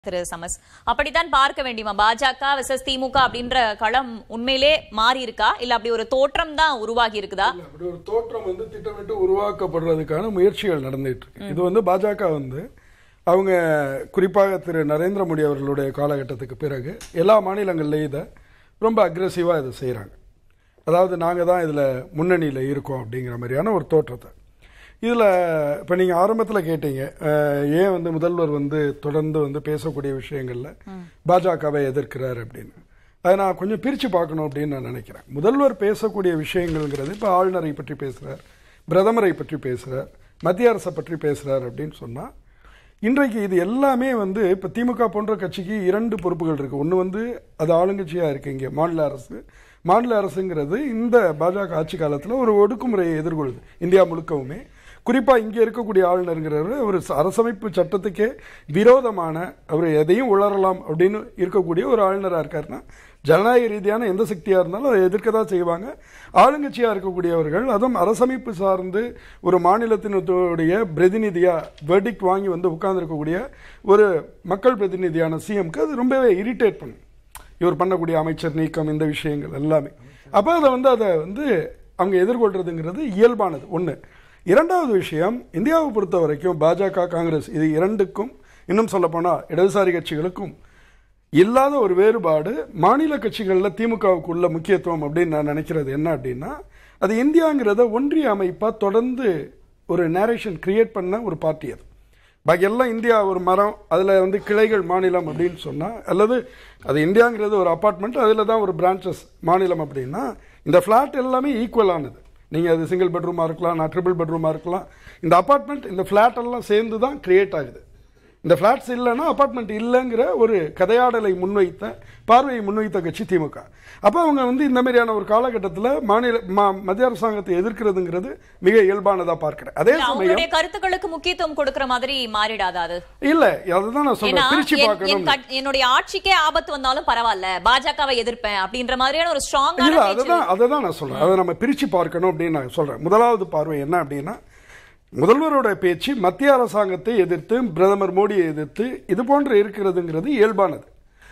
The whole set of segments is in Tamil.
திரு சமஸ் அப்படித்தான் பார்க்க வேண்டியமா பாஜக விசஸ் திமுக அப்படின்ற களம் உண்மையிலே மாறி இருக்கா இல்ல அப்படி ஒரு தோற்றம் தான் உருவாகி இருக்குதா இல்ல, அப்படி ஒரு தோற்றம் வந்து திட்டமிட்டு உருவாக்கப்படுறதுக்கான முயற்சிகள் நடந்துட்டு இருக்கு இது வந்து பாஜக வந்து அவங்க குறிப்பாக திரு நரேந்திர மோடி அவர்களுடைய காலகட்டத்துக்கு பிறகு எல்லா மாநிலங்கள்லையும் இதை ரொம்ப அக்ரெசிவாக இதை செய்கிறாங்க அதாவது நாங்கள் தான் இதில் முன்னணியில் இருக்கோம் அப்படிங்கிற மாதிரியான ஒரு தோற்றத்தை இதில் இப்போ நீங்கள் ஆரம்பத்தில் கேட்டீங்க அஹ், ஏன் வந்து முதல்வர் வந்து தொடர்ந்து வந்து பேசக்கூடிய விஷயங்களில் பாஜகவை எதிர்க்கிறார் அப்படின்னு அதை நான் கொஞ்சம் பிரித்து பார்க்கணும் அப்படின்னு நான் நினைக்கிறேன் முதல்வர் பேசக்கூடிய விஷயங்கள்ங்கிறது இப்போ ஆளுநரை பற்றி பேசுகிறார் பிரதமரை பற்றி பேசுகிறார் மத்திய அரசை பற்றி பேசுகிறார் அப்படின்னு சொன்னால் இன்றைக்கு இது எல்லாமே வந்து இப்போ திமுக போன்ற கட்சிக்கு இரண்டு பொறுப்புகள் இருக்குது ஒன்று வந்து அது ஆளுங்கட்சியாக இருக்குது இங்கே மாநில அரசு மாநில அரசுங்கிறது இந்த பாஜக ஆட்சி காலத்தில் ஒரு ஒடுக்குமுறையை எதிர்கொள்ளுது இந்தியா முழுக்கவுமே குறிப்பாக இங்கே இருக்கக்கூடிய ஆளுநருங்கிறவர் ஒரு ச- அரசமைப்பு சட்டத்துக்கே விரோதமான அவர் எதையும் உளரலாம் அப்படின்னு இருக்கக்கூடிய ஒரு ஆளுநராக இருக்காருன்னா ஜனநாயக ரீதியான எந்த சக்தியாக இருந்தாலும் அதை எதிர்க்க தான் செய்வாங்க ஆளுங்கட்சியாக இருக்கக்கூடியவர்கள் அதுவும் அரசமைப்பு சார்ந்து ஒரு மாநிலத்தினுடைய பிரதிநிதியாக வெர்டிக்ட் வாங்கி வந்து உட்கார்ந்திருக்கக்கூடிய ஒரு மக்கள் பிரதிநிதியான சிஎம்க்கு அது ரொம்பவே இரிட்டேட் பண்ணும் இவர் பண்ணக்கூடிய அமைச்சர் நீக்கம் இந்த விஷயங்கள் எல்லாமே அப்போ அதை வந்து அதை வந்து அவங்க எதிர்கொள்றதுங்கிறது இயல்பானது ஒன்று இரண்டாவது விஷயம் இந்தியாவை பொறுத்த வரைக்கும் பாஜக காங்கிரஸ் இது இரண்டுக்கும் இன்னும் சொல்லப்போனால் இடதுசாரி கட்சிகளுக்கும் இல்லாத ஒரு வேறுபாடு மாநில கட்சிகளில் திமுகவுக்கு உள்ள முக்கியத்துவம் அப்படின்னு நான் நினைக்கிறது என்ன அப்படின்னா அது இந்தியாங்கிறத ஒன்றிய அமைப்பாக தொடர்ந்து ஒரு நேரேஷன் கிரியேட் பண்ண ஒரு பார்ட்டி அது பாக்கி எல்லாம் இந்தியா ஒரு மரம் அதில் வந்து கிளைகள் மாநிலம் அப்படின்னு சொன்னால் அல்லது அது இந்தியாங்கிறது ஒரு அப்பார்ட்மெண்ட் அதில் தான் ஒரு பிரான்ச்சஸ் மாநிலம் அப்படின்னா இந்த ஃப்ளாட் எல்லாமே ஈக்குவலானது நீங்கள் அது சிங்கிள் பெட்ரூமாக இருக்கலாம் நான் ட்ரிபிள் பெட்ரூமாக இருக்கலாம் இந்த அப்பார்ட்மெண்ட் இந்த ஃப்ளாட் எல்லாம் சேர்ந்து தான் கிரியேட் ஆகுது இந்த ஃப்ளாட்ஸ் இல்லைன்னா அப்பார்ட்மெண்ட் இல்லைங்கிற ஒரு கதையாடலை முன்வைத்த பார்வையை முன்வைத்த கட்சி திமுக அப்போ அவங்க வந்து இந்த மாதிரியான ஒரு காலகட்டத்தில் மாநில மா- மத்திய அரசாங்கத்தை எதிர்க்கிறதுங்கிறது மிக இயல்பானதா பார்க்கிறேன் அதே இல்ல, சமயம் அவங்களுடைய கருத்துக்களுக்கு முக்கியத்துவம் கொடுக்கிற மாதிரி மாறிடாதா அது இல்ல அதுதான் நான் ஏன்னா சொல்றேன் பிரிச்சு என்- என் பார்க்கணும் கட்- என்னுடைய ஆட்சிக்கே ஆபத்து வந்தாலும் பரவாயில்ல பாஜகவை எதிர்ப்பேன் அப்படின்ற மாதிரியான ஒரு இல்ல ஸ்ட்ராங்கான அதுதான் அதை தான் நான் சொல்றேன் அதை நம்ம பிரிச்சு பார்க்கணும் அப்படின்னு நான் சொல்றேன் முதலாவது பார்வை என்ன அப்படின்னா முதல்வரோட பேச்சு மத்திய அரசாங்கத்தை எதிர்த்து பிரதமர் மோடியை எதிர்த்து இது போன்று இருக்கிறதுங்கிறது இயல்பானது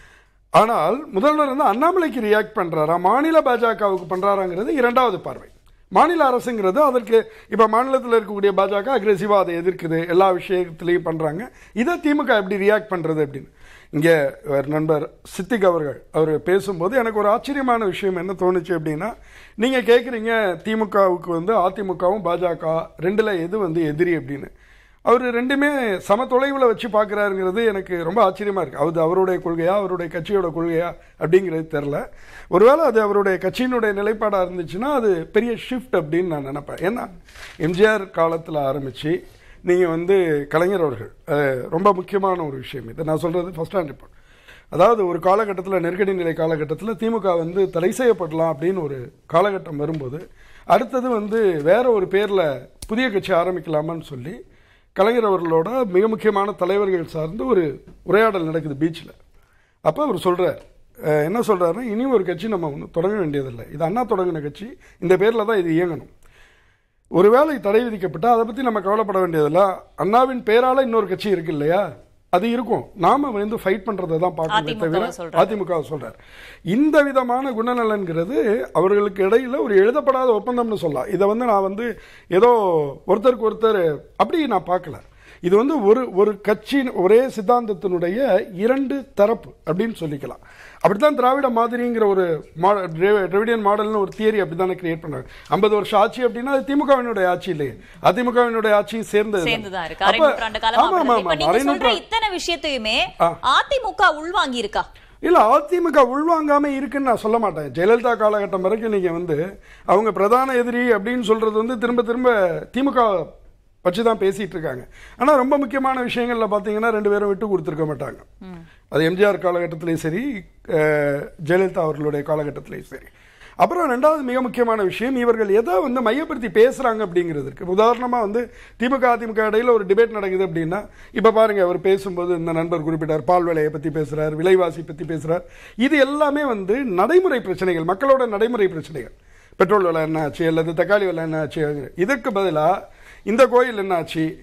ஆனால் முதல்வர் வந்து அண்ணாமலைக்கு ரியாக்ட் பண்றாரா மாநில பாஜகவுக்கு பண்றாராங்கிறது இரண்டாவது பார்வை மாநில அரசுங்கிறது அதற்கு இப்ப மாநிலத்தில் இருக்கக்கூடிய பாஜக அக்ரெசிவா அதை எதிர்க்குது எல்லா விஷயத்திலையும் பண்றாங்க இதை திமுக எப்படி ரியாக்ட் பண்றது அப்படின்னு இங்கே ஒரு நண்பர் சித்திக் அவர்கள் அவர் பேசும்போது எனக்கு ஒரு ஆச்சரியமான விஷயம் என்ன தோணுச்சு அப்படின்னா நீங்க கேட்குறீங்க திமுகவுக்கு வந்து அதிமுகவும் பாஜக ரெண்டுல எது வந்து எதிரி அப்படின்னு அவர் ரெண்டுமே சம தொலைவில் வச்சு பார்க்குறாருங்கிறது எனக்கு ரொம்ப ஆச்சரியமா இருக்கு அது அவருடைய கொள்கையா அவருடைய கட்சியோட கொள்கையா அப்படிங்கிறது தெரில ஒருவேளை அது அவருடைய கட்சியினுடைய நிலைப்பாடாக இருந்துச்சுன்னா அது பெரிய ஷிஃப்ட் அப்படின்னு நான் நினைப்பேன் ஏன்னா எம்ஜிஆர் காலத்தில் ஆரம்பித்து நீங்கள் வந்து கலைஞர் அவர்கள் அஹ், ரொம்ப முக்கியமான ஒரு விஷயம் இது நான் சொல்கிறது ஃபர்ஸ்ட் ஹேண்ட் ரிப்போர்ட் அதாவது ஒரு காலகட்டத்தில் நெருக்கடி நிலை காலகட்டத்தில் திமுக வந்து தடை செய்யப்படலாம் அப்படின்னு ஒரு காலகட்டம் வரும்போது அடுத்தது வந்து வேற ஒரு பேரில் புதிய கட்சி ஆரம்பிக்கலாமான்னு சொல்லி கலைஞர் அவர்களோட மிக முக்கியமான தலைவர்கள் சார்ந்து ஒரு உரையாடல் நடக்குது பீச்சில் அப்போ அவர் சொல்கிறார் என்ன சொல்கிறாருன்னா இனி ஒரு கட்சி நம்ம ஒண்ணு தொடங்க வேண்டியதில்லை இது அண்ணா தொடங்கின கட்சி இந்த பேரில் தான் இது இயங்கணும் ஒருவேளை தடை விதிக்கப்பட்டால் அதை பற்றி நம்ம கவலைப்பட வேண்டியதில்லை அண்ணாவின் பேரால இன்னொரு கட்சி இருக்கு இல்லையா அது இருக்கும் நாம வந்து ஃபைட் பண்றதை தான் பார்க்கணுமே அதிமுகவை தவிர சொல்றாரு. அதிமுக சொல்றார் இந்த விதமான குணநலன்கிறது அவர்களுக்கு இடையில ஒரு எழுதப்படாத ஒப்பந்தம்னு சொல்லலாம் இதை வந்து நான் வந்து ஏதோ ஒருத்தருக்கு ஒருத்தர் அப்படி நான் பார்க்கல இது வந்து ஒரு ஒரு கட்சியின் ஒரே சித்தாந்தத்தினுடைய இரண்டு தரப்பு அப்படின்னு சொல்லிக்கலாம் அப்படித்தான் திராவிட மாதிரிங்கிற ஒரு மா- திரா- திராவிடியன் மாடல்னு ஒரு தியரி அப்படித்தானே கிரியேட் பண்ணாங்க ஐம்பது வருஷம் ஆட்சி அப்படின்னா அது திமுகவினுடைய ஆட்சி இல்லையே அதிமுகவினுடைய ஆட்சியும் சேர்ந்தது சேர்ந்துதான் இருக்கு அரை நூற்றாண்டு காலமா ஆமா அப்படிதான். ஆமா இப்ப ஆமா நீங்க அரை சொல்ற நூற்றாண்டு இத்தனை விஷயத்தையுமே ஆ. அதிமுக உள்வாங்கி இருக்கா இல்ல அதிமுக உள்வாங்காம இருக்குன்னு நான் சொல்ல மாட்டேன் ஜெயலலிதா காலகட்டம் வரைக்கும் நீங்க வந்து அவங்க பிரதான எதிரி அப்படின்னு சொல்றது வந்து திரும்ப திரும்ப திமுக வச்சு தான் பேசிட்டு இருக்காங்க ஆனா ரொம்ப முக்கியமான விஷயங்கள்ல பாத்தீங்கன்னா ரெண்டு பேரும் விட்டு கொடுத்துருக்க மாட்டாங்க அது எம்ஜிஆர் காலகட்டத்திலையும் சரி அஹ், ஜெயலலிதா அவர்களுடைய காலகட்டத்திலையும் சரி அப்புறம் ரெண்டாவது மிக முக்கியமான விஷயம் இவர்கள் எதை வந்து மையப்படுத்தி பேசுறாங்க அப்படிங்கிறது இருக்கு உதாரணமா வந்து திமுக அதிமுக இடையில ஒரு டிபேட் நடக்குது அப்படின்னா இப்ப பாருங்க அவர் பேசும்போது இந்த நண்பர் குறிப்பிட்டார் பால் விலையை பத்தி பேசுறார் விலைவாசி பத்தி பேசுறார் இது எல்லாமே வந்து நடைமுறை பிரச்சனைகள் மக்களோட நடைமுறை பிரச்சனைகள் பெட்ரோல் விலை என்ன ஆச்சு அல்லது தக்காளி விலை என்ன ஆச்சு இதற்கு பதிலா இந்த கோயில் என்ன ஆச்சு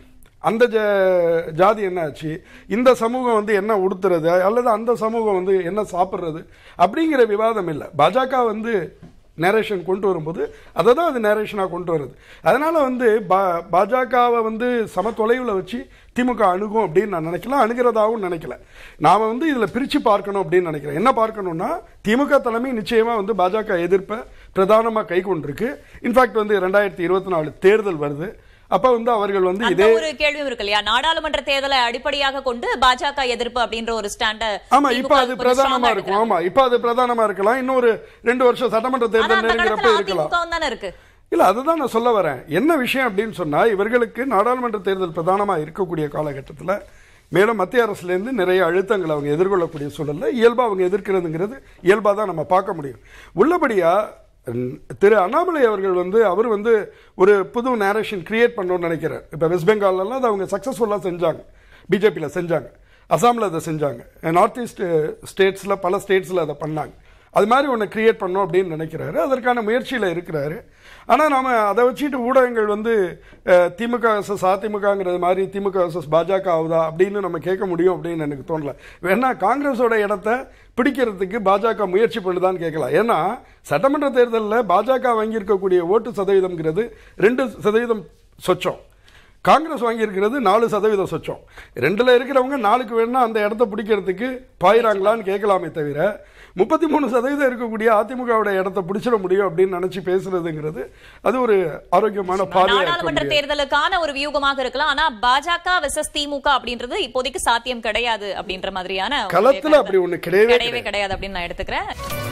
அந்த ஜ- ஜாதி என்ன ஆச்சு இந்த சமூகம் வந்து என்ன உடுத்துறது அல்லது அந்த சமூகம் வந்து என்ன சாப்பிட்றது அப்படிங்கிற விவாதம் இல்லை பாஜக வந்து நேரேஷன் கொண்டு வரும்போது அதை தான் அது நேரேஷனாக கொண்டு வருது அதனால வந்து பா பாஜகவை வந்து சம தொலைவில் வச்சு திமுக அணுகும் அப்படின்னு நான் நினைக்கல அணுகிறதாகவும் நினைக்கல நாம வந்து இதில் பிரித்து பார்க்கணும் அப்படின்னு நினைக்கிறேன் என்ன பார்க்கணும்னா திமுக தலைமை நிச்சயமாக வந்து பாஜக எதிர்ப்பை பிரதானமாக கை கொண்டிருக்கு இன்ஃபேக்ட் வந்து ரெண்டாயிரத்தி இருபத்தி நாலு தேர்தல் வருது அப்போ வந்து அவர்கள் வந்து அந்த இதே ஒரு கேள்வியும் இருக்கு இல்லையா நாடாளுமன்ற தேர்தலை அடிப்படையாக கொண்டு பாஜக எதிர்ப்பு அப்படின்ற ஒரு ஸ்டாண்ட ஆமா இப்ப அது பிரதானமா இருக்கும் ஆமா இப்ப அது பிரதானமா இருக்கலாம் இன்னொரு ரெண்டு வருஷம் சட்டமன்ற ஆனா தேர்தல் அந்த நெருங்கிறப்ப காலத்துல இருக்கலாம் அதிமுகவும் தானே இருக்கு இல்ல அதுதான் நான் சொல்ல வரேன் என்ன விஷயம் அப்படின்னு சொன்னா இவர்களுக்கு நாடாளுமன்ற தேர்தல் பிரதானமா இருக்கக்கூடிய காலகட்டத்தில் மேலும் மத்திய அரசுல இருந்து நிறைய அழுத்தங்களை அவங்க எதிர்கொள்ளக்கூடிய சூழல்ல இயல்பா அவங்க எதிர்க்கிறதுங்கிறது இயல்பா தான் நம்ம பார்க்க முடியும் உள்ளபடியா ம், திரு அண்ணாமலை அவர்கள் வந்து அவர் வந்து ஒரு புது நேரேஷன் கிரியேட் பண்ணணும்னு நினைக்கிறார் இப்போ வெஸ்ட் பெங்கால்லாம் அதை அவங்க சக்ஸஸ்ஃபுல்லாக செஞ்சாங்க பிஜேபியில் செஞ்சாங்க அசாமில் அதை செஞ்சாங்க நார்த் ஈஸ்ட் ஸ்டேட்ஸில் பல ஸ்டேட்ஸில் அதை பண்ணாங்க அது மாதிரி ஒன்று கிரியேட் பண்ணோம் அப்படின்னு நினைக்கிறாரு அதற்கான முயற்சியில் இருக்கிறாரு ஆனால் நாம அதை வச்சுட்டு ஊடகங்கள் வந்து அஹ், திமுக வர்சஸ் அதிமுகங்கிறது மாதிரி திமுக வர்சஸ் பாஜக ஆகுதா அப்படின்னு நம்ம கேட்க முடியும் அப்படின்னு எனக்கு தோணல வேணா காங்கிரஸோட இடத்த பிடிக்கிறதுக்கு பாஜக முயற்சி பண்ணுதான்னு கேட்கலாம் ஏன்னா சட்டமன்ற தேர்தலில் பாஜக வாங்கியிருக்கக்கூடிய ஓட்டு சதவீதம்ங்கிறது ரெண்டு சதவீதம் சொச்சம் காங்கிரஸ் வாங்கியிருக்கிறது நாலு சதவீதம் சொச்சம் ரெண்டுல இருக்கிறவங்க நாலுக்கு வேணா அந்த இடத்த பிடிக்கிறதுக்கு பாயிறாங்களான்னு கேட்கலாமே தவிர முப்பத்தி மூணு சதவீதம் இருக்கக்கூடிய அதிமுகவோட இடத்த பிடிச்சிட முடியும் அப்படின்னு நினைச்சு பேசுறதுங்கிறது அது ஒரு ஆரோக்கியமான பார்வையா இருக்க நாடாளுமன்ற முடியாது தேர்தலுக்கான ஒரு வியூகமாக இருக்கலாம் ஆனா பாஜக வெர்சஸ் திமுக அப்படின்றது இப்போதைக்கு சாத்தியம் கிடையாது அப்படின்ற மாதிரியான ஒரு களத்துல அப்படி ஒண்ணு கிடையவே கிடையவே கிடையாது அப்படின்னு நான் எடுத்துக்கிறேன்